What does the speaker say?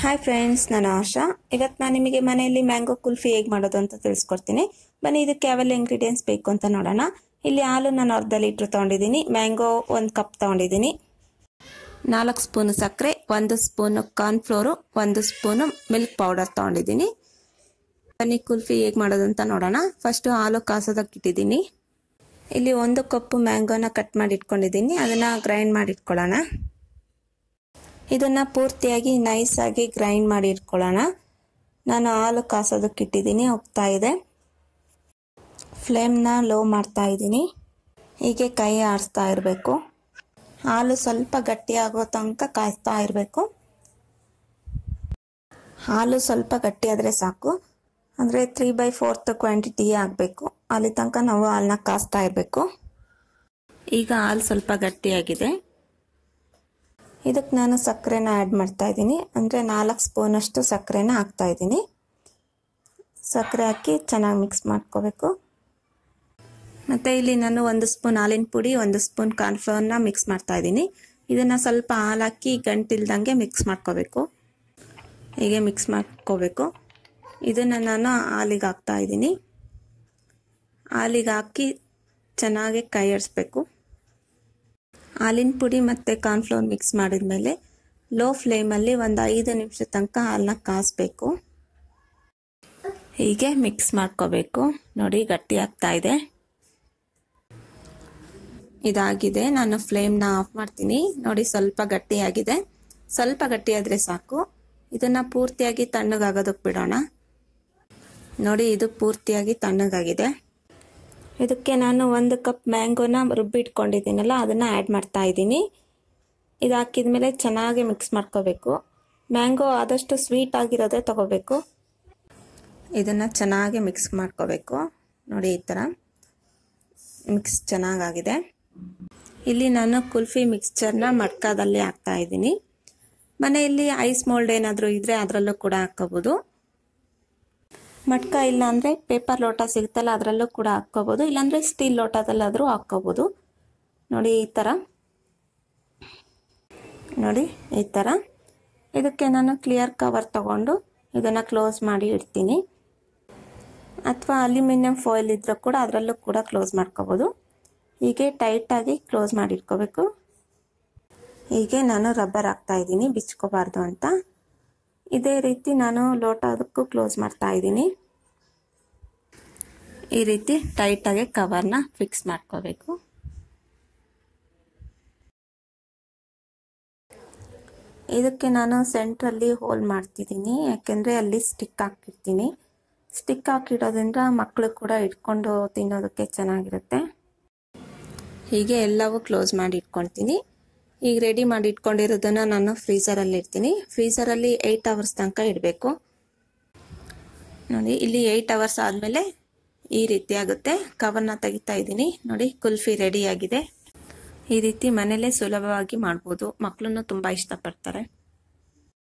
hi friends ನಾನು ಆಶಾ ಇವತ್ತು ನಾನು ನಿಮಗೆ ಮನೆಯಲ್ಲಿ ಮ್ಯಾಂಗೋ ಕುಲ್ಫಿ ಹೇಗೆ ಮಾಡೋದು ಅಂತ ತಿಳಿಸ್ಕೊಡ್ತೀನಿ ಬನ್ನಿ ಇದಕ್ಕೆ ಯಾವೆಲ್ಲ ಇಂಗ್ರೀಡಿಯೆಂಟ್ಸ್ ಬೇಕು ಅಂತ ನೋಡೋಣ ಇಲ್ಲಿ ಹಾಲು ನಾನು ಅರ್ಧ ಲೀಟ್ರ್ ತೊಗೊಂಡಿದ್ದೀನಿ ಮ್ಯಾಂಗೋ ಒಂದು ಕಪ್ ತೊಗೊಂಡಿದ್ದೀನಿ ನಾಲ್ಕು ಸ್ಪೂನು ಸಕ್ಕರೆ ಒಂದು ಸ್ಪೂನು ಕಾರ್ನ್ಫ್ಲೋರು ಒಂದು ಸ್ಪೂನು ಮಿಲ್ಕ್ ಪೌಡರ್ ತೊಗೊಂಡಿದ್ದೀನಿ ಬನ್ನಿ ಕುಲ್ಫಿ ಹೇಗೆ ಮಾಡೋದು ಅಂತ ನೋಡೋಣ ಫಸ್ಟು ಹಾಲು ಕಾಸೋದಕ್ಕೆ ಇಟ್ಟಿದ್ದೀನಿ ಇಲ್ಲಿ ಒಂದು ಕಪ್ಪು ಮ್ಯಾಂಗೋನ ಕಟ್ ಮಾಡಿ ಇಟ್ಕೊಂಡಿದ್ದೀನಿ ಅದನ್ನು ಗ್ರೈಂಡ್ ಮಾಡಿ ಇಟ್ಕೊಳ್ಳೋಣ ಇದನ್ನು ಪೂರ್ತಿಯಾಗಿ ನೈಸಾಗಿ ಗ್ರೈಂಡ್ ಮಾಡಿ ಇಟ್ಕೊಳ್ಳೋಣ ನಾನು ಹಾಲು ಕಾಸೋದಕ್ಕೆ ಇಟ್ಟಿದ್ದೀನಿ ಹೋಗ್ತಾ ಇದೆ ಫ್ಲೇಮ್ನ ಲೋ ಮಾಡ್ತಾ ಇದ್ದೀನಿ ಹೀಗೆ ಕೈ ಆಡಿಸ್ತಾ ಇರಬೇಕು ಹಾಲು ಸ್ವಲ್ಪ ಗಟ್ಟಿಯಾಗೋ ತನಕ ಕಾಯಿಸ್ತಾ ಇರಬೇಕು ಹಾಲು ಸ್ವಲ್ಪ ಗಟ್ಟಿಯಾದರೆ ಸಾಕು ಅಂದರೆ ತ್ರೀ ಬೈ ಫೋರ್ತ್ ಕ್ವಾಂಟಿಟಿ ಆಗಬೇಕು ಅಲ್ಲಿ ತನಕ ನಾವು ಹಾಲನ್ನ ಕಾಸ್ತಾ ಇರಬೇಕು ಈಗ ಹಾಲು ಸ್ವಲ್ಪ ಗಟ್ಟಿಯಾಗಿದೆ ಇದಕ್ಕೆ ನಾನು ಸಕ್ಕರೆನ ಆ್ಯಡ್ ಮಾಡ್ತಾ ಇದ್ದೀನಿ ಅಂದರೆ ನಾಲ್ಕು ಸ್ಪೂನಷ್ಟು ಸಕ್ಕರೆನ ಹಾಕ್ತಾ ಇದ್ದೀನಿ ಸಕ್ಕರೆ ಹಾಕಿ ಚೆನ್ನಾಗಿ ಮಿಕ್ಸ್ ಮಾಡ್ಕೋಬೇಕು ಮತ್ತು ಇಲ್ಲಿ ನಾನು ಒಂದು ಸ್ಪೂನ್ ಹಾಲಿನ ಪುಡಿ ಒಂದು ಸ್ಪೂನ್ ಕಾರ್ನ್ಫ್ಲವರ್ನ ಮಿಕ್ಸ್ ಮಾಡ್ತಾ ಇದ್ದೀನಿ ಇದನ್ನು ಸ್ವಲ್ಪ ಹಾಲು ಹಾಕಿ ಗಂಟಿಲ್ದಂಗೆ ಮಿಕ್ಸ್ ಮಾಡ್ಕೋಬೇಕು ಹೀಗೆ ಮಿಕ್ಸ್ ಮಾಡ್ಕೋಬೇಕು ಇದನ್ನು ನಾನು ಹಾಲಿಗೆ ಹಾಕ್ತಾ ಇದ್ದೀನಿ ಹಾಲಿಗೆ ಹಾಕಿ ಚೆನ್ನಾಗಿ ಕೈ ಆಡಿಸ್ಬೇಕು ಹಾಲಿನ ಪುಡಿ ಮತ್ತು ಕಾರ್ನ್ಫ್ಲವರ್ ಮಿಕ್ಸ್ ಮಾಡಿದ್ಮೇಲೆ ಲೋ ಫ್ಲೇಮಲ್ಲಿ ಒಂದು ಐದು ನಿಮಿಷ ತನಕ ಹಾಲನ್ನ ಕಾಸಬೇಕು ಹೀಗೆ ಮಿಕ್ಸ್ ಮಾಡ್ಕೋಬೇಕು ನೋಡಿ ಗಟ್ಟಿ ಆಗ್ತಾ ಇದೆ ಇದಾಗಿದೆ ನಾನು ಫ್ಲೇಮ್ನ ಆಫ್ ಮಾಡ್ತೀನಿ ನೋಡಿ ಸ್ವಲ್ಪ ಗಟ್ಟಿಯಾಗಿದೆ ಸ್ವಲ್ಪ ಗಟ್ಟಿಯಾದರೆ ಸಾಕು ಇದನ್ನು ಪೂರ್ತಿಯಾಗಿ ತಣ್ಣಗಾಗೋದಕ್ಕೆ ಬಿಡೋಣ ನೋಡಿ ಇದು ಪೂರ್ತಿಯಾಗಿ ತಣ್ಣಗಾಗಿದೆ ಇದಕ್ಕೆ ನಾನು ಒಂದು ಕಪ್ ಮ್ಯಾಂಗೋನ ರುಬ್ಬಿಟ್ಕೊಂಡಿದ್ದೀನಲ್ಲ ಅದನ್ನು ಆ್ಯಡ್ ಮಾಡ್ತಾ ಇದ್ದೀನಿ ಇದು ಹಾಕಿದ ಮೇಲೆ ಚೆನ್ನಾಗಿ ಮಿಕ್ಸ್ ಮಾಡ್ಕೋಬೇಕು ಮ್ಯಾಂಗೋ ಆದಷ್ಟು ಸ್ವೀಟ್ ಆಗಿರೋದೇ ತಗೋಬೇಕು ಇದನ್ನು ಚೆನ್ನಾಗಿ ಮಿಕ್ಸ್ ಮಾಡ್ಕೋಬೇಕು ನೋಡಿ ಈ ಥರ ಮಿಕ್ಸ್ ಚೆನ್ನಾಗಾಗಿದೆ ಇಲ್ಲಿ ನಾನು ಕುಲ್ಫಿ ಮಿಕ್ಸ್ಚರ್ನ ಮಡ್ಕಾದಲ್ಲಿ ಹಾಕ್ತಾ ಇದ್ದೀನಿ ಮನೆಯಲ್ಲಿ ಐಸ್ ಮೋಲ್ಡ್ ಏನಾದರೂ ಇದ್ದರೆ ಅದರಲ್ಲೂ ಕೂಡ ಹಾಕ್ಕೋಬೋದು ಮಟ್ಕ ಇಲ್ಲ ಅಂದರೆ ಪೇಪರ್ ಲೋಟ ಸಿಗುತ್ತಲ್ಲ ಅದರಲ್ಲೂ ಕೂಡ ಹಾಕ್ಕೋಬೋದು ಇಲ್ಲಾಂದರೆ ಸ್ಟೀಲ್ ಲೋಟದಲ್ಲಾದರೂ ಹಾಕ್ಕೋಬೋದು ನೋಡಿ ಈ ಥರ ನೋಡಿ ಈ ಥರ ಇದಕ್ಕೆ ನಾನು ಕ್ಲಿಯರ್ ಕವರ್ ತಗೊಂಡು ಇದನ್ನು ಕ್ಲೋಸ್ ಮಾಡಿ ಇಡ್ತೀನಿ ಅಥವಾ ಅಲ್ಯೂಮಿನಿಯಂ ಫಾಯಿಲ್ ಇದ್ರೂ ಕೂಡ ಅದರಲ್ಲೂ ಕೂಡ ಕ್ಲೋಸ್ ಮಾಡ್ಕೋಬೋದು ಹೀಗೆ ಟೈಟಾಗಿ ಕ್ಲೋಸ್ ಮಾಡಿ ಇಟ್ಕೋಬೇಕು ಹೀಗೆ ನಾನು ರಬ್ಬರ್ ಹಾಕ್ತಾ ಇದ್ದೀನಿ ಬಿಚ್ಕೋಬಾರ್ದು ಅಂತ ಇದೇ ರೀತಿ ನಾನು ಲೋಟದಕ್ಕೂ ಕ್ಲೋಸ್ ಮಾಡ್ತಾ ಇದ್ದೀನಿ ಈ ರೀತಿ ಟೈಟಾಗಿ ಕವರ್ನ ಫಿಕ್ಸ್ ಮಾಡ್ಕೋಬೇಕು ಇದಕ್ಕೆ ನಾನು ಸೆಂಟ್ರಲ್ಲಿ ಹೋಲ್ ಮಾಡ್ತಿದ್ದೀನಿ ಯಾಕೆಂದರೆ ಅಲ್ಲಿ ಸ್ಟಿಕ್ ಹಾಕಿರ್ತೀನಿ ಸ್ಟಿಕ್ ಹಾಕಿಡೋದ್ರಿಂದ ಮಕ್ಕಳು ಕೂಡ ಇಟ್ಕೊಂಡು ತಿನ್ನೋದಕ್ಕೆ ಚೆನ್ನಾಗಿರುತ್ತೆ ಹೀಗೆ ಎಲ್ಲವೂ ಕ್ಲೋಸ್ ಮಾಡಿ ಇಟ್ಕೊಳ್ತೀನಿ ಈಗ ರೆಡಿ ಮಾಡಿ ಇಟ್ಕೊಂಡಿರೋದನ್ನು ನಾನು ಫ್ರೀಸರಲ್ಲಿ ಇಡ್ತೀನಿ ಫ್ರೀಸರಲ್ಲಿ ಏಯ್ಟ್ ಅವರ್ಸ್ ತನಕ ಇಡಬೇಕು ನೋಡಿ ಇಲ್ಲಿ ಏಯ್ಟ್ ಅವರ್ಸ್ ಆದಮೇಲೆ ಈ ರೀತಿ ಆಗುತ್ತೆ ಕವರ್ನ ತೆಗಿತಾ ಇದ್ದೀನಿ ನೋಡಿ ಕುಲ್ಫಿ ರೆಡಿ ಆಗಿದೆ ಈ ರೀತಿ ಮನೇಲೇ ಸುಲಭವಾಗಿ ಮಾಡ್ಬೋದು ಮಕ್ಕಳನ್ನು ತುಂಬ ಇಷ್ಟಪಡ್ತಾರೆ